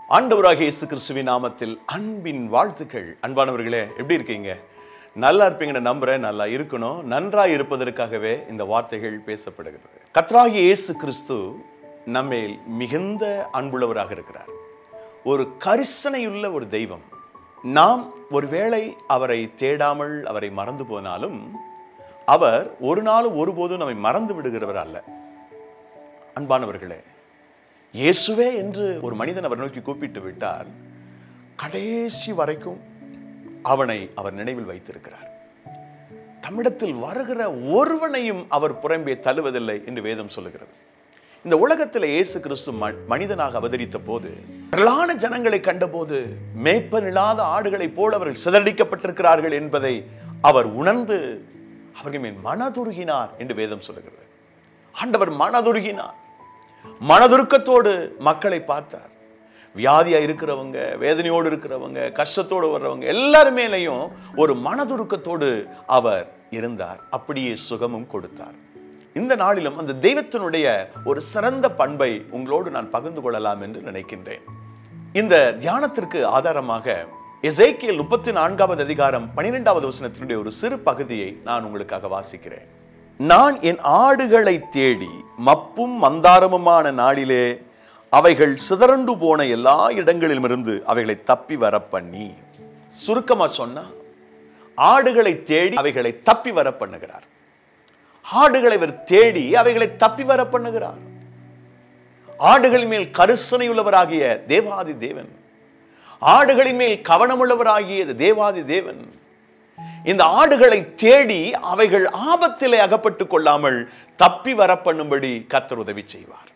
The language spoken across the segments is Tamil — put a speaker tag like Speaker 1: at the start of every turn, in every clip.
Speaker 1: ஆண்டவராகிய இயேசு கிறிஸ்துவின் நாமத்தில் அன்பின் வாழ்த்துக்கள் அன்பானவர்களே எப்படி இருக்கீங்க நல்லா இருப்பீங்கன்னு நம்புறேன் நல்லா இருக்கணும் நன்றாய் இருப்பதற்காகவே இந்த வார்த்தைகள் பேசப்படுகிறது கத்ராகிய இயேசு கிறிஸ்து நம்மேல் மிகுந்த அன்புள்ளவராக இருக்கிறார் ஒரு கரிசனையுள்ள ஒரு தெய்வம் நாம் ஒருவேளை அவரை தேடாமல் அவரை மறந்து போனாலும் அவர் ஒரு நாளும் ஒருபோதும் நம்மை மறந்து விடுகிறவர் அல்ல அன்பானவர்களே இயேசுவே என்று ஒரு மனிதன் அவர் நோக்கி கூப்பிட்டு விட்டால் கடைசி வரைக்கும் அவனை அவர் நினைவில் வைத்திருக்கிறார் தம்மிடத்தில் வருகிற ஒருவனையும் அவர் புறம்பே தள்ளுவதில்லை என்று வேதம் சொல்லுகிறது இந்த உலகத்தில் இயேசு கிறிஸ்து ம- மனிதனாக அவதரித்த போது திரளான ஜனங்களை கண்டபோது மேய்ப்பனில்லாத ஆடுகளைப் போல அவர்கள் சிதறடிக்கப்பட்டிருக்கிறார்கள் என்பதை அவர் உணர்ந்து அவர்கள் மேல் மனதுருகினார் என்று வேதம் சொல்லுகிறது ஆண்டவர் மனதுருகினார் மனதுருக்கத்தோடு மக்களை பார்த்தார் வியாதியா இருக்கிறவங்க வேதனையோடு இருக்கிறவங்க கஷ்டத்தோடு வர்றவங்க எல்லார் மேலேயும் ஒரு மனதுருக்கத்தோடு அவர் இருந்தார் அப்படியே சுகமும் கொடுத்தார் இந்த நாளிலும் அந்த தெய்வத்தினுடைய ஒரு சிறந்த பண்பை உங்களோடு நான் பகிர்ந்து கொள்ளலாம் என்று நினைக்கின்றேன் இந்த தியானத்திற்கு ஆதாரமாக எசேக்கியல் முப்பத்தி நான்காவது அதிகாரம் பனிரெண்டாவது வசனத்தினுடைய ஒரு சிறு பகுதியை நான் உங்களுக்காக வாசிக்கிறேன் நான் என் ஆடுகளை தேடி மப்பும் மந்தாரமுமான நாளிலே அவைகள் சிதறண்டு போன எல்லா இடங்களிலுமிருந்து அவைகளை தப்பி வர பண்ணி சுருக்கமா சொன்னா ஆடுகளை தேடி அவைகளை தப்பி வர பண்ணுகிறார் ஆடுகளை இவர் தேடி அவைகளை தப்பி வர பண்ணுகிறார் ஆடுகள் மேல் கருசனை உள்ளவராகிய தேவாதி தேவன் ஆடுகளின் மேல் கவனமுள்ளவராகிய தேவாதி தேவன் இந்த ஆடுகளை தேடி அவைகள் ஆபத்திலே அகப்பட்டுக் கொள்ளாமல் தப்பி வர பண்ணும்படி கத்தர் உதவி செய்வார்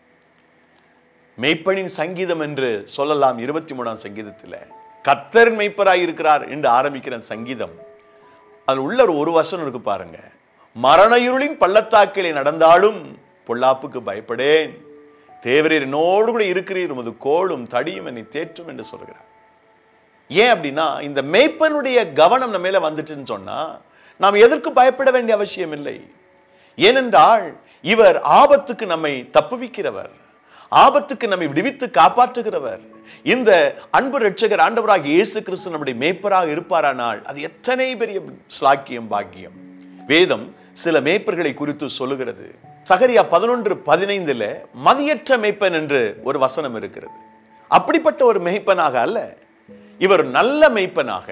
Speaker 1: மெய்ப்பனின் சங்கீதம் என்று சொல்லலாம் இருபத்தி மூணாம் சங்கீதத்தில் கத்தர் மெய்ப்பராய் இருக்கிறார் என்று ஆரம்பிக்கிற சங்கீதம் அதில் உள்ள ஒரு ஒரு வசனம் இருக்கு பாருங்க மரண இருளின் பள்ளத்தாக்கிலே நடந்தாலும் பொல்லாப்புக்கு பயப்படேன் தேவரீர் என்னோடு கூட இருக்கிறீர் உமது கோளும் தடியும் என்னை தேற்றும் என்று சொல்கிறார் ஏன் அப்படின்னா இந்த மேய்ப்பனுடைய கவனம் நம்ம மேல வந்துட்டுன்னு சொன்னா நாம் எதற்கு பயப்பட வேண்டிய அவசியம் இல்லை ஏனென்றால் இவர் ஆபத்துக்கு நம்மை தப்புவிக்கிறவர் ஆபத்துக்கு நம்மை விடுவித்து காப்பாற்றுகிறவர் இந்த அன்பு ரட்சகர் ஆண்டவராக இயேசு கிறிஸ்து நம்முடைய மேய்ப்பராக இருப்பாரானால் அது எத்தனை பெரிய ஸ்லாக்கியம் பாக்கியம் வேதம் சில மேய்ப்பர்களை குறித்து சொல்லுகிறது சகரியா பதினொன்று பதினைந்துல மதியற்ற மேய்ப்பன் என்று ஒரு வசனம் இருக்கிறது அப்படிப்பட்ட ஒரு மேய்ப்பனாக அல்ல இவர் நல்ல மெய்ப்பனாக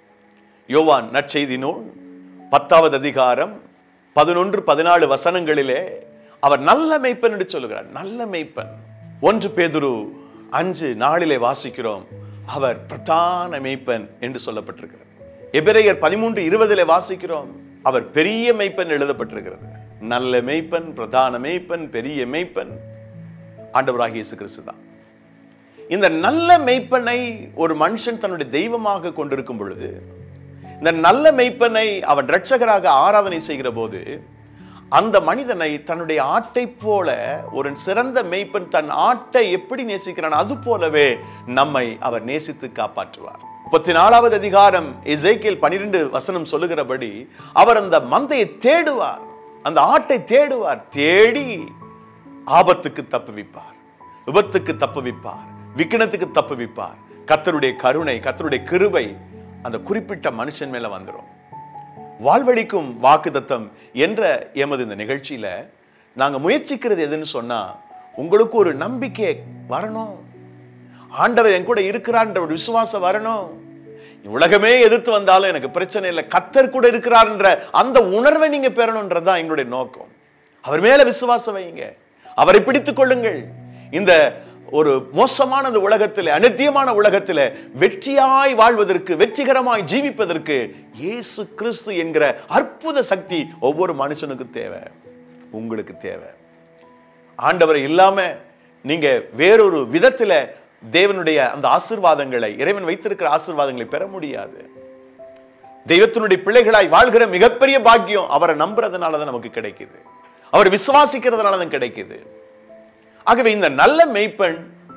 Speaker 1: யோவான் நற்செய்தி நூல் பத்தாவது அதிகாரம் பதினொன்று பதினாலு வசனங்களிலே அவர் நல்ல மெய்ப்பன் என்று சொல்லுகிறார் நல்ல மெய்ப்பன் ஒன்று பேதுரு அஞ்சு நாளிலே வாசிக்கிறோம் அவர் பிரதான மெய்ப்பன் என்று சொல்லப்பட்டிருக்கிறது எபிரேயர் பதிமூன்று இருபதிலே வாசிக்கிறோம் அவர் பெரிய மெய்ப்பன் எழுதப்பட்டிருக்கிறது நல்ல மெய்ப்பன் பிரதான மெய்ப்பன் பெரிய மெய்ப்பன் ஆண்டவராகிய இயேசு கிறிஸ்து தான் இந்த நல்ல மெய்ப்பனை ஒரு மனுஷன் தன்னுடைய தெய்வமாக கொண்டிருக்கும் பொழுது இந்த நல்ல மெய்ப்பனை அவன் ரட்சகராக ஆராதனை செய்கிற போது அந்த மனிதனை தன்னுடைய ஆட்டை போல ஒரு சிறந்த மெய்ப்பன் தன் ஆட்டை எப்படி நேசிக்கிறான் அது போலவே நம்மை அவர் நேசித்து காப்பாற்றுவார் முப்பத்தி நாலாவது அதிகாரம் எசேக்கியேல் பனிரெண்டு வசனம் சொல்லுகிறபடி அவர் அந்த மந்தையை தேடுவார் அந்த ஆட்டை தேடுவார் தேடி ஆபத்துக்கு தப்புவிப்பார் விபத்துக்கு தப்புவிப்பார் விக்கினத்துக்கு தப்புவிப்பார் கத்தருடைய கருணை கத்தருடைய கிருபை அந்த குறிப்பிட்ட மனுஷன் மேல வந்துடும் வாழ்வழிக்கும் வாக்குத்தத்தம் என்ற எமது இந்த நிகழ்ச்சியில நாங்க முயற்சிக்கிறது எதுன்னு சொன்னா உங்களுக்கு ஒரு நம்பிக்கை வரணும் ஆண்டவர் என் கூட இருக்கிறான்ற ஒரு விசுவாசம் வரணும் உலகமே எதிர்த்து வந்தாலும் எனக்கு பிரச்சனை இல்லை கத்தர் கூட இருக்கிறார்ன்ற அந்த உணர்வை நீங்க பெறணுன்றதுதான் எங்களுடைய நோக்கம் அவர் மேல விசுவாசம் வைங்க அவரை பிடித்துக் கொள்ளுங்கள் இந்த ஒரு மோசமான இந்த உலகத்தில் அநித்தியமான உலகத்தில் வெற்றியாய் வாழ்வதற்கு வெற்றிகரமாய் ஜீவிப்பதற்கு இயேசு கிறிஸ்து என்கிற அற்புத சக்தி ஒவ்வொரு மனுஷனுக்கு தேவை உங்களுக்கு தேவை ஆண்டவர் இல்லாம நீங்க வேறொரு விதத்துல தேவனுடைய அந்த ஆசீர்வாதங்களை இறைவன் வைத்திருக்கிற ஆசீர்வாதங்களை பெற முடியாது தெய்வத்தினுடைய பிள்ளைகளாய் வாழ்கிற மிகப்பெரிய பாக்கியம் அவரை நம்புறதுனால தான் நமக்கு கிடைக்குது அவர் விசுவாசிக்கிறதுனால தான் கிடைக்குது ஆகவே இந்த நல்ல மெய்ப்பெண்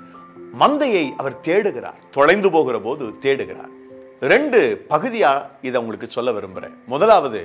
Speaker 1: மந்தையை அவர் தேடுகிறார் தொலைந்து போகிற போது தேடுகிறார் ரெண்டு பகுதியா இதை உங்களுக்கு சொல்ல விரும்புறேன் முதலாவது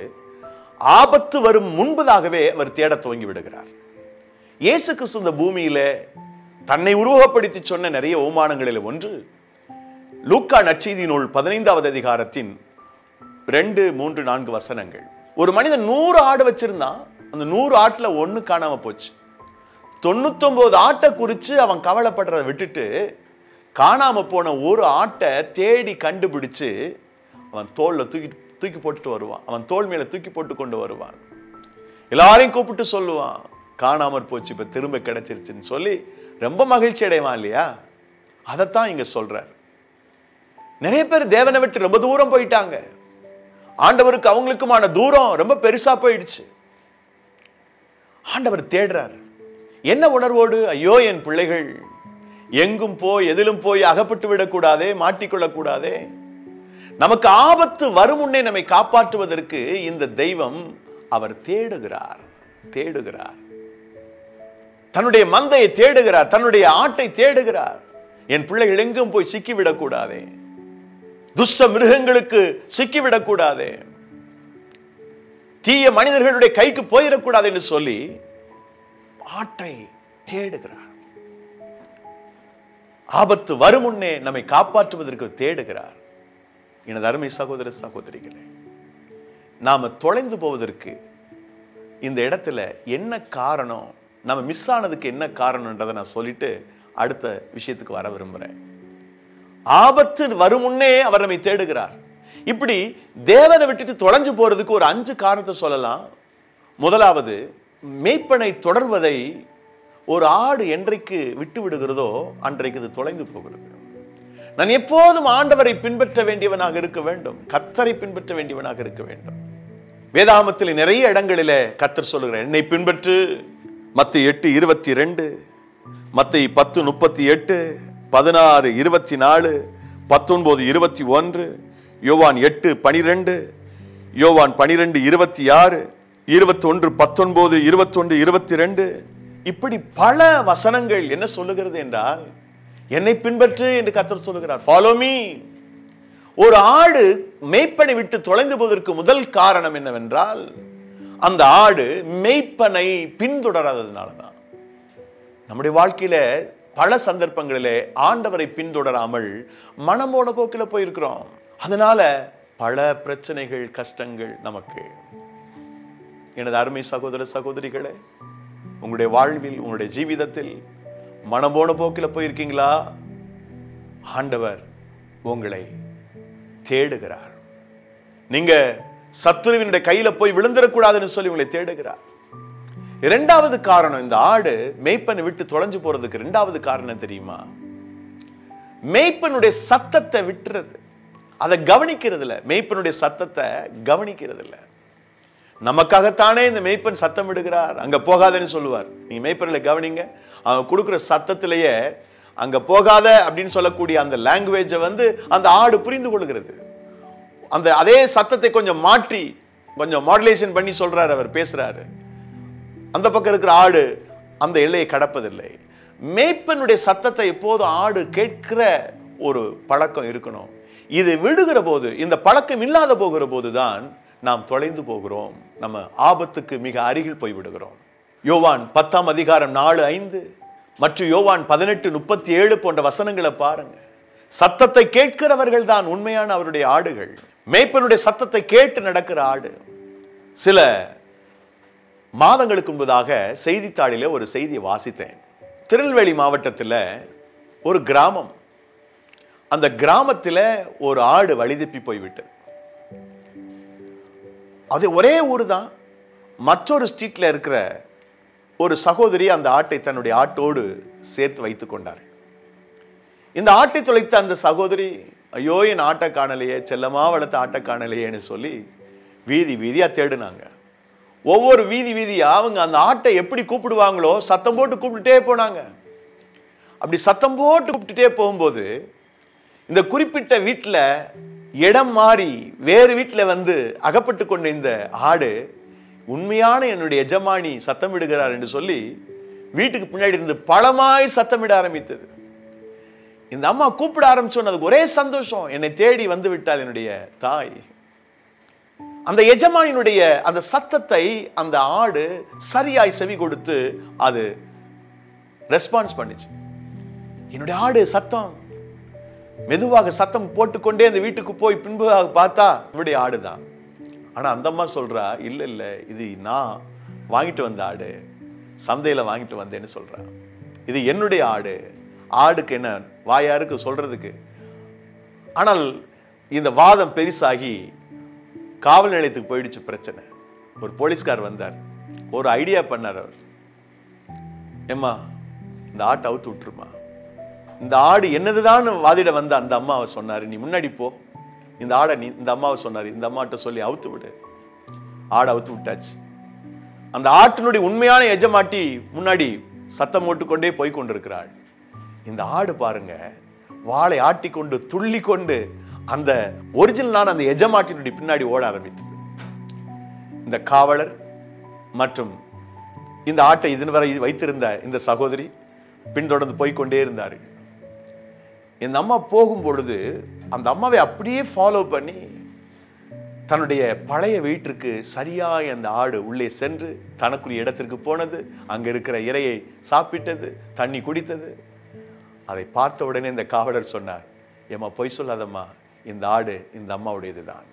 Speaker 1: ஆபத்து வரும் முன்பதாகவே அவர் தேட துவங்கி விடுகிறார் இயேசு கிறிஸ்து இந்த பூமியில தன்னை உருவகப்படுத்தி சொன்ன நிறைய ஓமானங்களில் ஒன்று லூக்கா நற்செய்தி நூல் பதினைந்தாவது அதிகாரத்தின் ரெண்டு மூன்று நான்கு வசனங்கள் ஒரு மனிதன் நூறு ஆடு வச்சிருந்தான் அந்த நூறு ஆட்டுல ஒண்ணு காணாம போச்சு தொண்ணூத்தொன்பது ஆட்டை குறிச்சு அவன் கவலைப்படுறதை விட்டுட்டு காணாம போன ஒரு ஆட்டை தேடி கண்டுபிடிச்சு அவன் தோல்ல தூக்கி தூக்கி போட்டுட்டு வருவான் அவன் தோல் மேல தூக்கி போட்டு கொண்டு வருவான் எல்லாரையும் கூப்பிட்டு சொல்லுவான் காணாமற் போச்சு இப்ப திரும்ப கிடைச்சிருச்சுன்னு சொல்லி ரொம்ப மகிழ்ச்சி அடைவான் இல்லையா அதைத்தான் இங்க சொல்றார் நிறைய பேர் தேவனை விட்டு ரொம்ப தூரம் போயிட்டாங்க ஆண்டவருக்கு அவங்களுக்குமான தூரம் ரொம்ப பெருசா போயிடுச்சு ஆண்டவர் தேடுறார் என்ன உணர்வோடு ஐயோ என் பிள்ளைகள் எங்கும் போய் எதிலும் போய் அகப்பட்டு விடக்கூடாதே மாட்டிக்கொள்ளக்கூடாதே நமக்கு ஆபத்து வரும் முன்னே நம்மை காப்பாற்றுவதற்கு இந்த தெய்வம் அவர் தேடுகிறார் தேடுகிறார் தன்னுடைய மந்தையை தேடுகிறார் தன்னுடைய ஆட்டை தேடுகிறார் என் பிள்ளைகள் எங்கும் போய் சிக்கிவிடக்கூடாதே துஷ்ட மிருகங்களுக்கு சிக்கிவிடக்கூடாதே தீய மனிதர்களுடைய கைக்கு போயிடக்கூடாது என்று சொல்லி ஆட்டை தேடுகிறார் ஆபத்து வரும் முன்னே நம்மை காப்பாற்றுவதற்கு தேடுகிறார் எனது அருமை சகோதர சகோதரிகளே நாம தொலைந்து போவதற்கு இந்த இடத்துல என்ன காரணம் நம்ம மிஸ் ஆனதுக்கு என்ன காரணம்ன்றதை நான் சொல்லிட்டு அடுத்த விஷயத்துக்கு வர விரும்புறேன் ஆபத்து வரும் முன்னே அவர் நம்மை தேடுகிறார் இப்படி தேவனை விட்டுட்டு தொலைஞ்சு போறதுக்கு ஒரு அஞ்சு காரணத்தை சொல்லலாம் முதலாவது மேய்ப்பனை தொடர்வதை ஒரு ஆடு என்றைக்கு விட்டு விடுகிறதோ அன்றைக்கு இது தொலைந்து போகிறது நான் எப்போதும் ஆண்டவரை பின்பற்ற வேண்டியவனாக இருக்க வேண்டும் கத்தரை பின்பற்ற வேண்டியவனாக இருக்க வேண்டும் வேதாமத்தில் நிறைய இடங்களிலே கத்தர் சொல்லுகிறார் என்னை பின்பற்று மத்து எட்டு இருபத்தி ரெண்டு மத்தை பத்து முப்பத்தி எட்டு பதினாறு இருபத்தி நாலு பத்தொன்பது இருபத்தி ஒன்று யோவான் எட்டு பனிரெண்டு யோவான் பனிரெண்டு இருபத்தி ஆறு இருபத்தி ஒன்று பத்தொன்பது இருபத்தொன்று இருபத்தி ரெண்டு இப்படி பல வசனங்கள் என்ன சொல்லுகிறது என்றால் என்னை பின்பற்று என்று கத்தர் சொல்லுகிறார் ஃபாலோ மீ ஒரு ஆடு மேய்ப்பனை விட்டு தொலைந்து போவதற்கு முதல் காரணம் என்னவென்றால் அந்த ஆடு மேய்ப்பனை பின்தொடராததுனாலதான் நம்முடைய வாழ்க்கையில பல சந்தர்ப்பங்களிலே ஆண்டவரை பின்தொடராமல் மனம் போன போக்கில போயிருக்கிறோம் அதனால பல பிரச்சனைகள் கஷ்டங்கள் நமக்கு எனது அருமை சகோதர சகோதரிகளே உங்களுடைய வாழ்வில் உங்களுடைய ஜீவிதத்தில் மனம் போன போக்கில போயிருக்கீங்களா ஆண்டவர் உங்களை தேடுகிறார் நீங்க சத்துருவினுடைய கையில போய் விழுந்துடக்கூடாதுன்னு சொல்லி உங்களை தேடுகிறார் இரண்டாவது காரணம் இந்த ஆடு மேய்ப்பனை விட்டு தொலைஞ்சு போறதுக்கு இரண்டாவது காரணம் தெரியுமா மேய்ப்பனுடைய சத்தத்தை விட்டுறது அதை கவனிக்கிறது இல்ல மேய்ப்பனுடைய சத்தத்தை கவனிக்கிறது இல்ல நமக்காகத்தானே இந்த மேய்ப்பன் சத்தம் விடுகிறார் அங்க போகாதன்னு சொல்லுவார் நீங்க மேய்ப்பனில் கவனிங்க அவன் கொடுக்குற சத்தத்திலேயே அங்க போகாத அப்படின்னு சொல்லக்கூடிய அந்த லாங்குவேஜை வந்து அந்த ஆடு புரிந்து கொள்கிறது அந்த அதே சத்தத்தை கொஞ்சம் மாற்றி கொஞ்சம் மாடுலேஷன் பண்ணி சொல்றாரு அவர் பேசுறாரு அந்த பக்கம் இருக்கிற ஆடு அந்த எல்லையை கடப்பதில்லை மேய்ப்பனுடைய சத்தத்தை எப்போதும் ஆடு கேட்கிற ஒரு பழக்கம் இருக்கணும் இது விடுகிற போது இந்த பழக்கம் இல்லாத போகிற போதுதான் நாம் தொலைந்து போகிறோம் நம்ம ஆபத்துக்கு மிக அருகில் போய் விடுகிறோம் யோவான் பத்தாம் அதிகாரம் நாலு ஐந்து மற்றும் யோவான் பதினெட்டு முப்பத்தி ஏழு போன்ற வசனங்களை பாருங்க சத்தத்தை கேட்கிறவர்கள் தான் உண்மையான அவருடைய ஆடுகள் மேய்ப்பனுடைய சத்தத்தை கேட்டு நடக்கிற ஆடு சில மாதங்களுக்கு முன்பதாக செய்தித்தாளிலே ஒரு செய்தியை வாசித்தேன் திருநெல்வேலி மாவட்டத்தில் ஒரு கிராமம் அந்த கிராமத்தில் ஒரு ஆடு வழிதப்பி போய்விட்டது அது ஒரே ஊர் தான் மற்றொரு ஸ்ட்ரீட்ல இருக்கிற ஒரு சகோதரி அந்த ஆட்டை தன்னுடைய ஆட்டோடு சேர்த்து வைத்துக் கொண்டார் இந்த ஆட்டை தொலைத்த அந்த சகோதரி ஐயோ என் ஆட்டை காணலையே செல்லமா வளர்த்த ஆட்டை காணலையேன்னு சொல்லி வீதி வீதியா தேடினாங்க ஒவ்வொரு வீதி வீதியா அவங்க அந்த ஆட்டை எப்படி கூப்பிடுவாங்களோ சத்தம் போட்டு கூப்பிட்டுட்டே போனாங்க அப்படி சத்தம் போட்டு கூப்பிட்டுட்டே போகும்போது இந்த குறிப்பிட்ட வீட்டில் இடம் மாறி வேறு வீட்டில் வந்து அகப்பட்டு கொண்ட இந்த ஆடு உண்மையான என்னுடைய எஜமானி சத்தமிடுகிறார் என்று சொல்லி வீட்டுக்கு பின்னாடி இருந்து பலமாய் சத்தமிட ஆரம்பித்தது இந்த அம்மா கூப்பிட ஆரம்பிச்சோன்னு அதுக்கு ஒரே சந்தோஷம் என்னை தேடி வந்து விட்டாள் என்னுடைய தாய் அந்த எஜமானினுடைய அந்த சத்தத்தை அந்த ஆடு சரியாய் செவி கொடுத்து அது ரெஸ்பான்ஸ் பண்ணுச்சு என்னுடைய ஆடு சத்தம் மெதுவாக சத்தம் போட்டுக்கொண்டே அந்த வீட்டுக்கு போய் பின்புதாக பார்த்தா இவருடைய ஆடுதான் ஆனா அந்த அம்மா சொல்றா இல்ல இல்ல இது நான் வாங்கிட்டு வந்த ஆடு சந்தையில வாங்கிட்டு வந்தேன்னு சொல்றா இது என்னுடைய ஆடு ஆடுக்கு என்ன வாயாருக்கு சொல்றதுக்கு ஆனால் இந்த வாதம் பெருசாகி காவல் நிலையத்துக்கு போயிடுச்சு பிரச்சனை ஒரு போலீஸ்கார் வந்தார் ஒரு ஐடியா பண்ணார் அவர் ஏம்மா இந்த ஆட்டை அவுத்து விட்டுருமா இந்த ஆடு என்னதுதான் வாதிட வந்த அந்த அம்மாவை சொன்னாரு நீ முன்னாடி போ இந்த ஆடை நீ இந்த அம்மாவை சொன்னாரு இந்த அம்மாட்ட சொல்லி அவுத்து விடு ஆடை அவுத்து விட்டாச்சு அந்த ஆட்டினுடைய உண்மையான எஜமாட்டி முன்னாடி சத்தம் போட்டுக்கொண்டே போய் கொண்டிருக்கிறாள் இந்த ஆடு பாருங்க வாளை ஆட்டிக்கொண்டு துள்ளி கொண்டு அந்த ஒரிஜினலான அந்த எஜமாட்டினுடைய பின்னாடி ஓட ஆரம்பித்தது இந்த காவலர் மற்றும் இந்த ஆட்டை இதுவரை வைத்திருந்த இந்த சகோதரி பின்தொடர்ந்து போய்க்கொண்டே இருந்தார்கள் இந்த அம்மா போகும் பொழுது அந்த அம்மாவை அப்படியே ஃபாலோ பண்ணி தன்னுடைய பழைய வீட்டிற்கு சரியாய் அந்த ஆடு உள்ளே சென்று தனக்குரிய இடத்திற்கு போனது அங்க இருக்கிற இரையை சாப்பிட்டது தண்ணி குடித்தது அதை பார்த்த உடனே இந்த காவலர் சொன்னார் ஏம்மா பொய் சொல்லாதம்மா இந்த ஆடு இந்த அம்மாவுடையதுதான்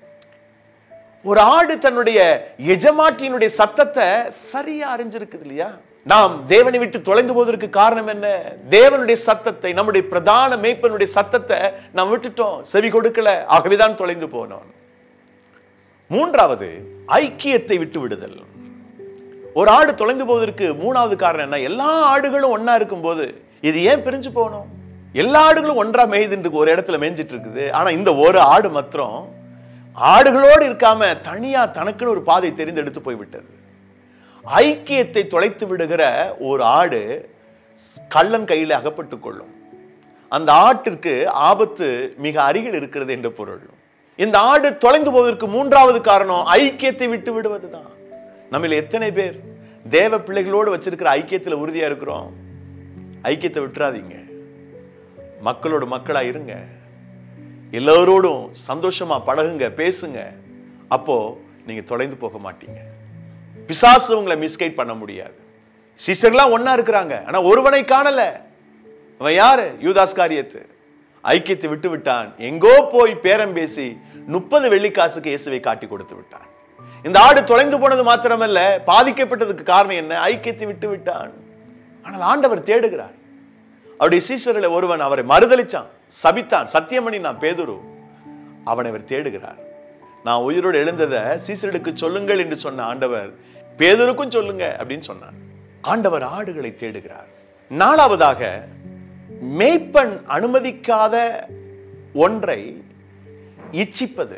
Speaker 1: ஒரு ஆடு தன்னுடைய எஜமாட்டியினுடைய சத்தத்தை சரியா அறிஞ்சிருக்குது இல்லையா நாம் தேவனை விட்டு தொலைந்து போவதற்கு காரணம் என்ன தேவனுடைய சத்தத்தை நம்முடைய பிரதான மேய்ப்பனுடைய சத்தத்தை நாம் விட்டுட்டோம் செவி கொடுக்கல ஆகவேதான் தொலைந்து போனோம் மூன்றாவது ஐக்கியத்தை விட்டு விடுதல் ஒரு ஆடு தொலைந்து போவதற்கு மூணாவது காரணம் என்ன எல்லா ஆடுகளும் ஒண்ணா இருக்கும்போது இது ஏன் பிரிஞ்சு போகணும் எல்லா ஆடுகளும் ஒன்றா மேய்துட்டு இருக்கு, ஒரு இடத்துல மேய்ஞ்சிட்டு இருக்குது ஆனா இந்த ஒரு ஆடு மாத்திரம் ஆடுகளோடு இருக்காம தனியா தனக்குன்னு ஒரு பாதை தெரிந்தெடுத்து போய்விட்டது ஐக்கியத்தை தொலைத்து விடுகிற ஒரு ஆடு கள்ளன் கையில் அகப்பட்டுக் கொள்ளும் அந்த ஆட்டிற்கு ஆபத்து மிக அருகில் இருக்கிறது என்ற பொருள் இந்த ஆடு தொலைந்து போவதற்கு மூன்றாவது காரணம் ஐக்கியத்தை விட்டு விடுவதுதான் நம்மில் எத்தனை பேர் தேவ பிள்ளைகளோடு வச்சிருக்கிற ஐக்கியத்தில் உறுதியா இருக்கிறோம் ஐக்கியத்தை விட்டுறாதீங்க மக்களோட மக்களா இருங்க எல்லோரோடும் சந்தோஷமா பழகுங்க பேசுங்க அப்போ நீங்க தொலைந்து போக மாட்டீங்க பிசாசு உங்களை மிஸ்கைட் பண்ண முடியாது சிஸ்டர்லாம் ஒண்ணா இருக்கிறாங்க ஆனா ஒருவனை காணல அவன் யாரு யூதாஸ் காரியத்து ஐக்கியத்தை விட்டு விட்டான் எங்கோ போய் பேரம் பேசி முப்பது வெள்ளிக்காசுக்கு இயேசுவை காட்டி கொடுத்து விட்டான் இந்த ஆடு தொலைந்து போனது மாத்திரமல்ல பாதிக்கப்பட்டதுக்கு காரணம் என்ன ஐக்கியத்தை விட்டு விட்டான் ஆனால் ஆண்டவர் தேடுகிறார் அவருடைய சீசரில் ஒருவன் அவரை மறுதலிச்சான் சபித்தான் சத்தியமணி நான் பேதுரு அவனை அவர் தேடுகிறார் நான் உயிரோடு எழுந்ததை சீசர்களுக்கு சொல்லுங்கள் என்று சொன்ன ஆண்டவர் பேதுருக்கும் சொல்லுங்க அப்படின்னு சொன்னான் ஆண்டவர் ஆடுகளை தேடுகிறார் நாலாவதாக மேய்ப்பன் அனுமதிக்காத ஒன்றை இச்சிப்பது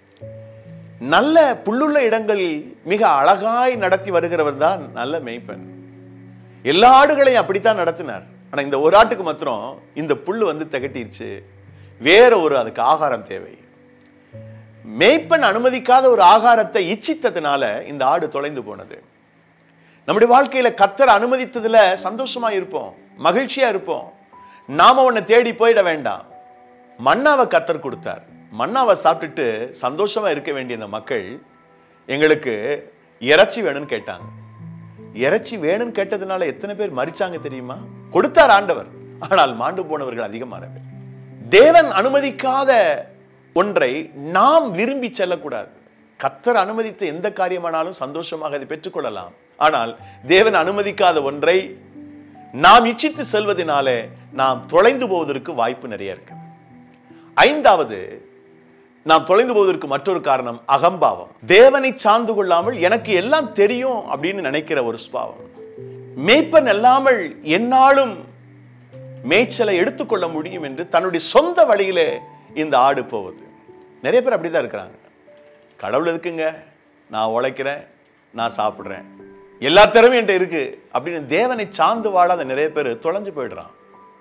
Speaker 1: நல்ல புல்லுள்ள இடங்களில் மிக அழகாய் நடத்தி வருகிறவர் தான் நல்ல மேய்ப்பன் எல்லா ஆடுகளையும் அப்படித்தான் நடத்தினார் ஆனா இந்த ஒரு ஆட்டுக்கு மாத்திரம் இந்த புல்லு வந்து திகட்டிருச்சு வேற ஒரு அதுக்கு ஆகாரம் தேவை மேய்ப்பன் அனுமதிக்காத ஒரு ஆகாரத்தை இச்சித்ததுனால இந்த ஆடு தொலைந்து போனது நம்முடைய வாழ்க்கையில கத்தர் அனுமதித்ததுல சந்தோஷமா இருப்போம் மகிழ்ச்சியா இருப்போம் நாம உன்னை தேடி போயிட வேண்டாம் மன்னாவை கத்தர் கொடுத்தார் மன்னாவை சாப்பிட்டுட்டு சந்தோஷமா இருக்க வேண்டிய இந்த மக்கள் எங்களுக்கு இறைச்சி வேணும்னு கேட்டாங்க இறைச்சி வேணும்னு கேட்டதுனால எத்தனை பேர் மறிச்சாங்க தெரியுமா கொடுத்தார் ஆண்டவர் ஆனால் மாண்டு போனவர்கள் அதிகமான பேர் தேவன் அனுமதிக்காத ஒன்றை நாம் விரும்பி செல்லக்கூடாது கத்தர் அனுமதித்த எந்த காரியமானாலும் சந்தோஷமாக அதை பெற்றுக்கொள்ளலாம் ஆனால் தேவன் அனுமதிக்காத ஒன்றை நாம் இச்சித்து செல்வதனாலே நாம் தொலைந்து போவதற்கு வாய்ப்பு நிறைய இருக்கு ஐந்தாவது நாம் தொலைந்து போவதற்கு மற்றொரு காரணம் அகம்பாவம் தேவனை சார்ந்து கொள்ளாமல் எனக்கு எல்லாம் தெரியும் அப்படின்னு நினைக்கிற ஒரு சுபாவம் மேய்ப்பன் அல்லாமல் என்னாலும் மேய்ச்சலை எடுத்துக்கொள்ள முடியும் என்று தன்னுடைய சொந்த வழியிலே இந்த ஆடு போகுது நிறைய பேர் அப்படிதான் இருக்கிறாங்க கடவுள் எதுக்குங்க நான் உழைக்கிறேன் நான் சாப்பிடுறேன் எல்லா திறமையும் என்கிட்ட இருக்கு அப்படின்னு தேவனை சார்ந்து வாழாத நிறைய பேர் தொலைஞ்சு போயிடுறான்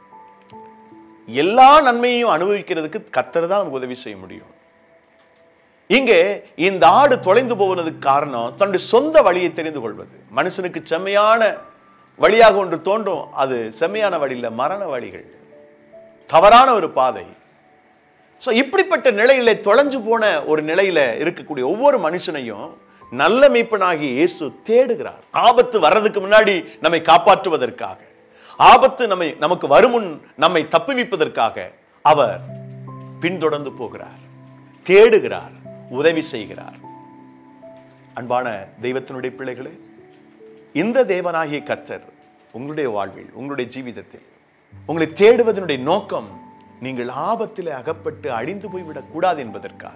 Speaker 1: எல்லா நன்மையையும் அனுபவிக்கிறதுக்கு கத்தர் தான் நமக்கு உதவி செய்ய முடியும் இங்கே இந்த ஆடு தொலைந்து போவதற்கு காரணம் தன்னுடைய சொந்த வழியை தெரிந்து கொள்வது மனுஷனுக்கு செம்மையான வழியாக ஒன்று தோன்றும் அது செம்மையான வழி இல்ல மரண வழிகள் தவறான ஒரு பாதை ஸோ இப்படிப்பட்ட நிலையில தொலைஞ்சு போன ஒரு நிலையில இருக்கக்கூடிய ஒவ்வொரு மனுஷனையும் நல்ல மீட்பனாகி இயேசு தேடுகிறார் ஆபத்து வர்றதுக்கு முன்னாடி நம்மை காப்பாற்றுவதற்காக ஆபத்து நம்மை நமக்கு வருமுன் நம்மை தப்புவிப்பதற்காக அவர் பின்தொடர்ந்து போகிறார் தேடுகிறார் உதவி செய்கிறார் அன்பான தெய்வத்தினுடைய பிள்ளைகளே இந்த தேவனாகிய கர்த்தர் உங்களுடைய வாழ்வில் உங்களுடைய ஜீவிதத்தில் உங்களை தேடுவதனுடைய நோக்கம் நீங்கள் ஆபத்தில் அகப்பட்டு அழிந்து போய்விடக் கூடாது என்பதற்காக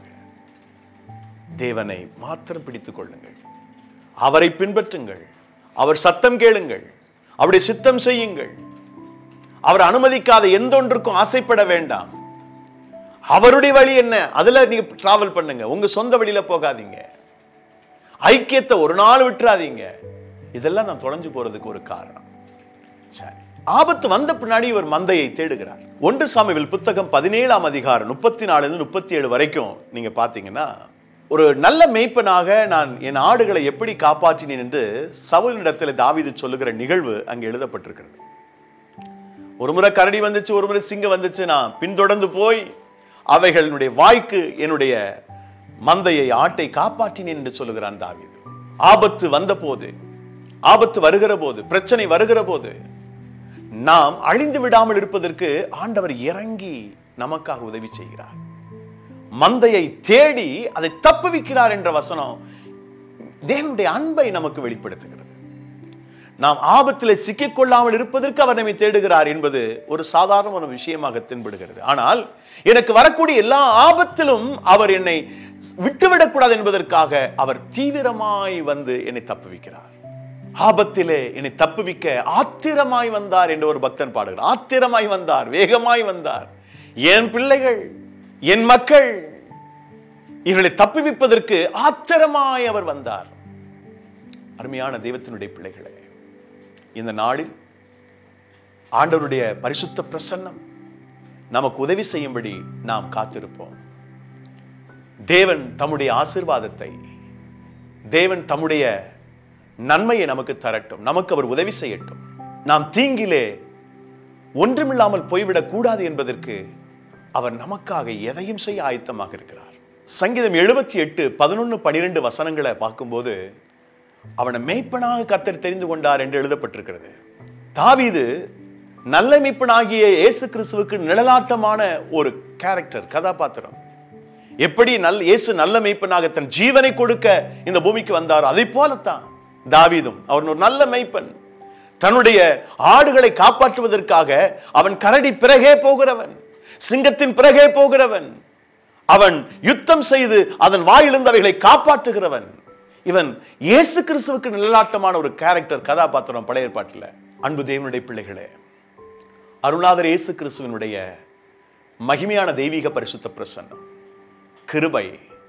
Speaker 1: தேவனை மாத்திரம் பிடித்துக் கொள்ளுங்கள் அவரை பின்பற்றுங்கள் அவர் சத்தம் கேளுங்கள் அவருடைய சித்தம் செய்யுங்கள் அவர் அனுமதிக்காத எந்த ஒன்றுக்கும் ஆசைப்பட வேண்டாம் அவருடைய வழி என்ன அதுல நீங்க டிராவல் பண்ணுங்க உங்க சொந்த வழியில போகாதீங்க ஐக்கியத்தை ஒரு நாள் விட்டுறாதீங்க இதெல்லாம் நான் தொலைஞ்சு போறதுக்கு ஒரு காரணம் சரி ஆபத்து வந்த பின்னாடி ஒரு மந்தையை தேடுகிறார் ஒன்று சாமிவில் புத்தகம் பதினேழாம் அதிகாரம் முப்பத்தி நாலுல முப்பத்தி ஏழு வரைக்கும் நீங்க பாத்தீங்கன்னா ஒரு நல்ல மேய்ப்பனாக நான் என் ஆடுகளை எப்படி காப்பாற்றினேன் என்று சவுலினிடத்தில் தாவீது சொல்லுகிற நிகழ்வு அங்கே எழுதப்பட்டிருக்கிறது ஒரு முறை கரடி வந்துச்சு ஒரு முறை சிங்கம் வந்துச்சு நான் பின்தொடர்ந்து போய் அவைகளுடைய வாய்க்கு என்னுடைய மந்தையை ஆட்டை காப்பாற்றினேன் என்று சொல்லுகிறான் தாவீது ஆபத்து வந்த போது ஆபத்து வருகிற போது பிரச்சனை வருகிற போது நாம் அழிந்து விடாமல் இருப்பதற்கு ஆண்டவர் இறங்கி நமக்காக உதவி செய்கிறார் மந்தையை தேடி அதை தப்புவிக்கிறார் என்ற வசனம் தேவனுடைய அன்பை நமக்கு வெளிப்படுத்துகிறது நாம் ஆபத்தில் சிக்கிக்கொள்ளாமல் இருப்பதற்கு அவர் நம்மை தேடுகிறார் என்பது ஒரு சாதாரணமான விஷயமாக தென்படுகிறது ஆனால் எனக்கு வரக்கூடிய எல்லா ஆபத்திலும் அவர் என்னை விட்டுவிடக்கூடாது என்பதற்காக அவர் தீவிரமாய் வந்து என்னை தப்புவிக்கிறார் ஆபத்திலே என்னை தப்புவிக்க ஆத்திரமாய் வந்தார் என்று ஒரு பக்தன் பாடுகிறார் ஆத்திரமாய் வந்தார் வேகமாய் வந்தார் என் பிள்ளைகள் என் மக்கள் இவர்களை தப்புவிப்பதற்கு ஆத்திரமாய் அவர் வந்தார் அருமையான தெய்வத்தினுடைய பிள்ளைகளே இந்த நாளில் ஆண்டவருடைய பரிசுத்த பிரசன்னம் நமக்கு உதவி செய்யும்படி நாம் காத்திருப்போம் தேவன் தம்முடைய ஆசிர்வாதத்தை தேவன் தம்முடைய நன்மையை நமக்கு தரட்டும் நமக்கு அவர் உதவி செய்யட்டும் நாம் தீங்கிலே ஒன்றுமில்லாமல் போய்விடக் கூடாது என்பதற்கு அவர் நமக்காக எதையும் செய்ய ஆயத்தமாக இருக்கிறார் சங்கீதம் எழுபத்தி எட்டு பதினொன்னு பனிரெண்டு வசனங்களை பார்க்கும்போது அவனை மேய்ப்பனாக கர்த்தர் தெரிந்து கொண்டார் என்று எழுதப்பட்டிருக்கிறது தாவீது நல்ல மீட்பனாகிய இயேசு கிறிஸ்துவுக்கு நிழலாட்டமான ஒரு கேரக்டர் கதாபாத்திரம் எப்படி நல் இயேசு நல்ல மெய்ப்பனாக தன் ஜீவனை கொடுக்க இந்த பூமிக்கு வந்தாரோ அதை போலத்தான் தாவீதும் அவன் ஒரு நல்ல மெய்ப்பன் தன்னுடைய ஆடுகளை காப்பாற்றுவதற்காக அவன் கரடி பிறகே போகிறவன் சிங்கத்தின் பிறகே போகிறவன் அவன் யுத்தம் செய்து அதன் வாயிலிருந்து அவைகளை காப்பாற்றுகிறவன் இவன் இயேசு கிறிஸ்துவுக்கு நிழலாட்டமான ஒரு கேரக்டர் கதாபாத்திரம் பழைய ஏற்பாட்டில் அன்பு தேவனுடைய பிள்ளைகளே அருணாதர் இயேசு கிறிஸ்துவனுடைய மகிமையான தெய்வீக பரிசுத்த பிரசன்னம் கிருபை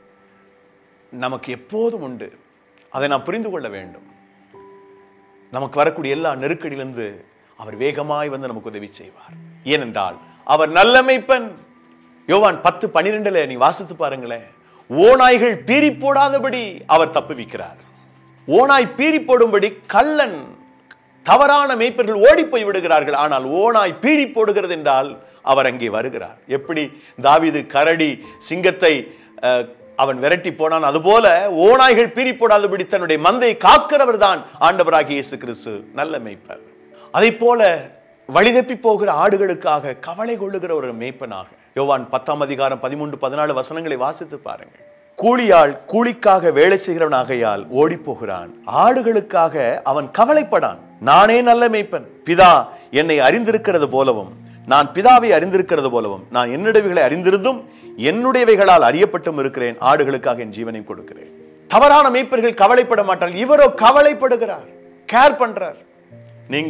Speaker 1: நமக்கு எப்போதும் உண்டு அதை நாம் புரிந்து கொள்ள வேண்டும் நமக்கு வரக்கூடிய எல்லா நெருக்கடியிலிருந்து அவர் வேகமாய் வந்து நமக்கு உதவி செய்வார் ஏனென்றால் அவர் நல்ல மெய்ப்பன் யோவான் பத்து பன்னிரெண்டுல நீ வாசித்து பாருங்களேன் ஓநாய்கள் பீறி போடாதபடி அவர் தப்புவிக்கிறார் ஓநாய் பீறி போடும்படி கள்ளன் தவறான மேய்ப்பர்கள் ஓடி போய் விடுகிறார்கள் ஆனால் ஓநாய் பீறி போடுகிறது என்றால் அவர் அங்கே வருகிறார் எப்படி தாவீது கரடி சிங்கத்தை அஹ், அவன் விரட்டி போனான் அதுபோல ஓநாய்கள் பீறி போடாதபடி தன்னுடைய மந்தையை காக்கிறவர் தான் ஆண்டவராகிய இயேசு கிறிஸ்து நல்ல மேய்ப்பர் அதை போல வழிதப்பி போகிற ஆடுகளுக்காக கவலை கொள்ளுகிற ஒரு மேய்ப்பனாக யோவான் பத்தாம் அதிகாரம் பதிமூன்று பதினாலு வசனங்களை வாசித்து பாருங்கள் கூலியாள் கூலிக்காக வேலை செய்கிறவனாகையால் ஓடி போகிறான் ஆடுகளுக்காக அவன் கவலைப்படான் நானே நல்ல மேய்ப்பன் பிதா என்னை அறிந்திருக்கிறது போலவும் நான் பிதாவை அறிந்திருக்கிறது போலவும் நான் என்னுடையவைகளை அறிந்திருந்தும் என்னுடையவைகளால் அறியப்பட்டும் இருக்கிறேன் ஆடுகளுக்காக என் ஜீவனை கொடுக்கிறேன் தவறான மேய்ப்பர்கள் கவலைப்பட மாட்டார்கள் இவரோ கவலைப்படுகிறார் கேர் பண்றார் நீங்க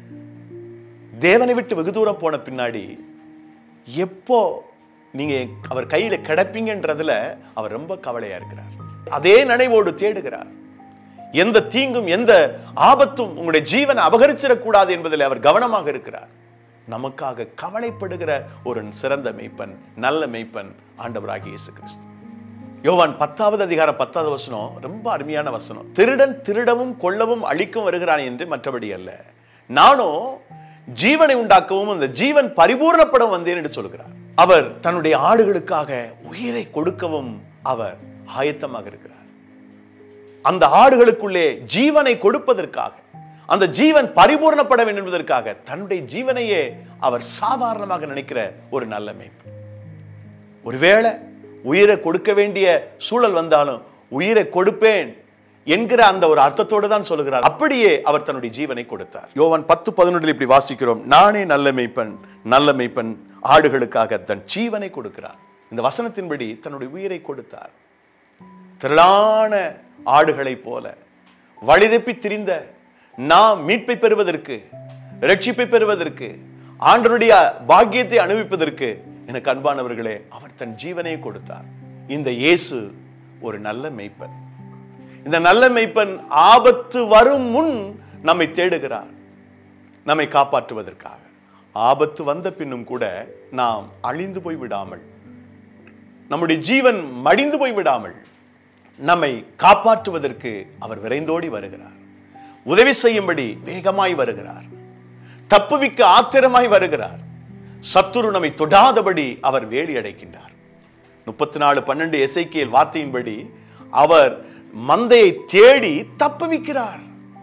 Speaker 1: தேவனை விட்டு வெகு தூரம் போன பின்னாடி எப்போ நீங்க அவர் கையில கிடப்பீங்கன்றதுல அவர் ரொம்ப கவலையா இருக்கிறார் அதே நினைவோடு தேடுகிறார் எந்த தீங்கும் எந்த ஆபத்தும் உங்களுடைய ஜீவனை அபகரிச்சிடக்கூடாது என்பதில் அவர் கவனமாக இருக்கிறார் நமக்காக கவலைப்படுகிற ஒரு சிறந்த மெய்ப்பன் நல்ல மெய்ப்பன் ஆண்டவராகிய இயேசு கிறிஸ்து யோவான் பத்தாவது அதிகாரம் பத்தாவது வசனம் ரொம்ப அருமையான வசனம் திருடன் திருடவும் கொல்லவும் அழிக்கும் வருகிறான் என்று மற்றபடி அல்ல நானோ ஜீவனை உண்டாக்கவும் அந்த ஜீவன் பரிபூர்ணப்படும் வந்தேன் என்று சொல்கிறார் அவர் தன்னுடைய ஆடுகளுக்காக உயிரை கொடுக்கவும் அவர் ஆயத்தமாக இருக்கிறார் அந்த ஆடுகளுக்குள்ளே ஜீவனை கொடுப்பதற்காக அந்த ஜீவன் பரிபூர்ணப்பட வேண்டும் என்பதற்காக தன்னுடைய ஜீவனையே அவர் சாதாரணமாக நினைக்கிற ஒரு நல்ல மேய்ப்பன் ஒருவேளை உயிரை கொடுக்க வேண்டிய சூழல் வந்தாலும் உயிரை கொடுப்பேன் என்கிற அந்த ஒரு அர்த்தத்தோடு தான் சொல்லுகிறார் அப்படியே அவர் தன்னுடைய ஜீவனை கொடுத்தார் யோவான் பத்து பதினொன்றில் இப்படி வாசிக்கிறோம் நானே நல்ல மெய்ப்பன் நல்ல மெய்ப்பன் ஆடுகளுக்காக தன் ஜீவனை கொடுக்கிறார் இந்த வசனத்தின்படி தன்னுடைய உயிரை கொடுத்தார் திரளான ஆடுகளைப் போல வழிதப்பி திரிந்த நாம் மீட்பை பெறுவதற்கு ரட்சிப்பை பெறுவதற்கு ஆண்டருடைய பாக்கியத்தை அனுபவிப்பதற்கு எனக்கு அன்பானவர்களே அவர் தன் ஜீவனை கொடுத்தார் இந்த இயேசு ஒரு நல்ல மெய்ப்பன் இந்த நல்ல மெய்ப்பன் ஆபத்து வரும் முன் நம்மை தேடுகிறார் நம்மை காப்பாற்றுவதற்காக ஆபத்து வந்த பின்னும் கூட நாம் அழிந்து போய் விடாமல் நம்முடைய ஜீவன் மடிந்து போய் விடாமல் நம்மை காப்பாற்றுவதற்கு அவர் விரைந்தோடி வருகிறார் உதவி செய்யும்படி வேகமாய் வருகிறார் தப்புவிக்க ஆத்திரமாய் வருகிறார் சத்துரு நம்மை தொடாதபடி அவர் வேலி அடைக்கின்றார் முப்பத்தி நாலு பன்னெண்டு எசைக்கியல் வார்த்தையின்படி அவர் மந்தையை தேடி தப்புவிக்கிறார்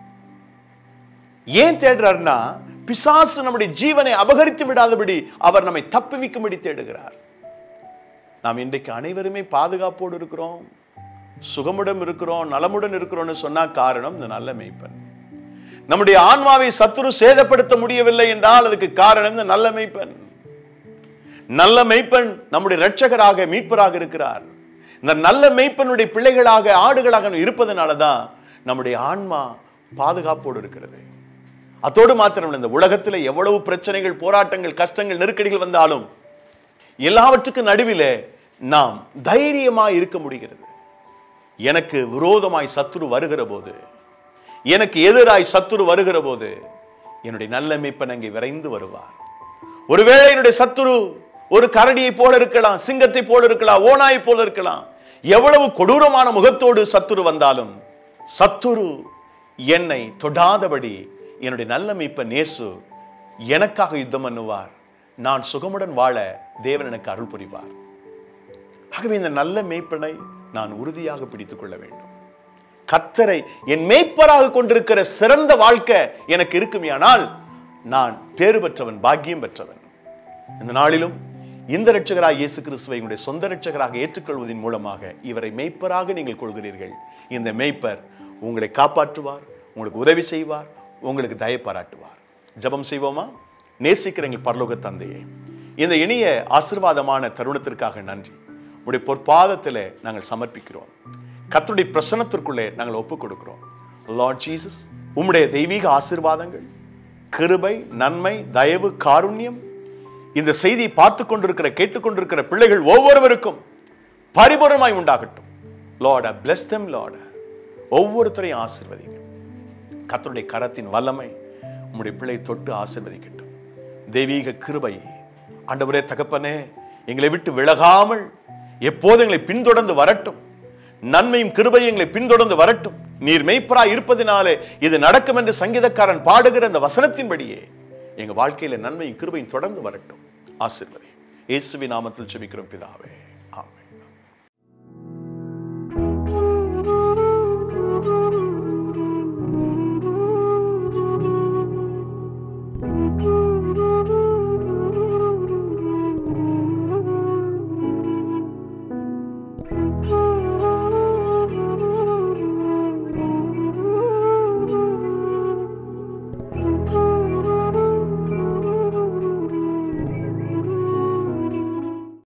Speaker 1: ஏன் தேடுறார்னா பிசாசு நம்முடைய ஜீவனை அபகரித்து விடாதபடி அவர் நம்மை தப்புவிக்கும்படி தேடுகிறார் நாம் இன்றைக்கு அனைவருமே பாதுகாப்போடு இருக்கிறோம் சுகமுடன் இருக்கிறோம் நலமுடன் இருக்கிறோம்னு சொன்னா காரணம் இந்த நல்ல மெய்ப்பன் நம்முடைய ஆன்மாவை சத்துரு சேதப்படுத்த முடியவில்லை என்றால் அதுக்கு காரணம் இந்த நல்ல மெய்ப்பன் நல்ல மெய்ப்பன் நம்முடைய இரட்சகராக மீட்பராக இருக்கிறார் இந்த நல்ல மெய்ப்பனுடைய பிள்ளைகளாக ஆடுகளாக இருப்பதனால தான் நம்முடைய ஆன்மா பாதுகாப்போடு இருக்கிறது அதோடு மாத்திரம் இந்த உலகத்தில் எவ்வளவு பிரச்சனைகள் போராட்டங்கள் கஷ்டங்கள் நெருக்கடிகள் வந்தாலும் எல்லாவற்றுக்கும் நடுவிலே நாம் தைரியமாய் இருக்க முடிகிறது எனக்கு விரோதமாய் சத்துரு வருகிற போது எனக்கு எதிராய் சத்துரு வருகிற போது என்னுடைய நல்ல மீட்பன் அங்கே விரைந்து வருவார் ஒருவேளை என்னுடைய சத்துரு ஒரு கரடியை போல இருக்கலாம் சிங்கத்தை போல இருக்கலாம் ஓனாயை போல இருக்கலாம் எவ்வளவு கொடூரமான முகத்தோடு சத்துரு வந்தாலும் சத்துரு என்னை தொடாதபடி என்னுடைய நல்ல மீட்பன் நேசு எனக்காக யுத்தம் பண்ணுவார் நான் சுகமுடன் வாழ தேவன் எனக்கு அருள் புரிவார் ஆகவே இந்த நல்ல மேய்ப்பனை நான் உறுதியாக பிடித்துக் கொள்ள வேண்டும் கத்தரை என் மேய்ப்பராக கொண்டிருக்கிற சிறந்த வாழ்க்கை எனக்கு இருக்குமையானால் நான் பேறு பெற்றவன் பாக்கியம் பெற்றவன் இந்த நாளிலும் இந்த ரட்சகராக இயேசு கிறிஸ்துவை உங்களுடைய சொந்த ரட்சகராக ஏற்றுக்கொள்வதன் மூலமாக இவரை மேய்ப்பராக நீங்கள் கொள்கிறீர்கள் இந்த மேய்ப்பர் உங்களை காப்பாற்றுவார் உங்களுக்கு உதவி செய்வார் உங்களுக்கு தய பாராட்டுவார் ஜெபம் செய்வோமா நேசிக்கிற எங்கள் பரலோக தந்தையே இந்த இனிய ஆசிர்வாதமான தருணத்திற்காக நன்றி உடைய பொற்பாதத்தில் நாங்கள் சமர்ப்பிக்கிறோம் கர்த்தருடைய பிரசனத்திற்குள்ளே நாங்கள் ஒப்புக் கொடுக்கிறோம் லார்ட் ஜீசஸ் உம்முடைய தெய்வீக ஆசீர்வாதங்கள் கிருபை நன்மை தயவு காருண்யம் இந்த செய்தியை பார்த்து கொண்டிருக்கிற கேட்டுக்கொண்டிருக்கிற பிள்ளைகள் ஒவ்வொருவருக்கும் பரிபூரணமாய் உண்டாகட்டும் லார்ட பிளஸ் them லார்ட ஒவ்வொருத்தரையும் ஆசீர்வதிங்க கர்த்தருடைய கரத்தின் வல்லமை உம்முடைய பிள்ளை தொட்டு ஆசீர்வதிக்கட்டும் தெய்வீக கிருபை ஆண்டவரே தகப்பனே எங்களை விட்டு விலகாமல் எப்போது எங்களை பின்தொடர்ந்து வரட்டும் நன்மையும் கிருபையும் எங்களை பின்தொடர்ந்து வரட்டும் நீர் மெய்ப்பராய் இருப்பதினாலே இது நடக்கும் என்று சங்கீதக்காரன் பாடுகிற அந்த வசனத்தின்படியே எங்க வாழ்க்கையில நன்மையும் கிருபையும் தொடர்ந்து வரட்டும் ஆசீர்வதி இயேசுவின் நாமத்தில் செபிக்கிறோம் பிதாவே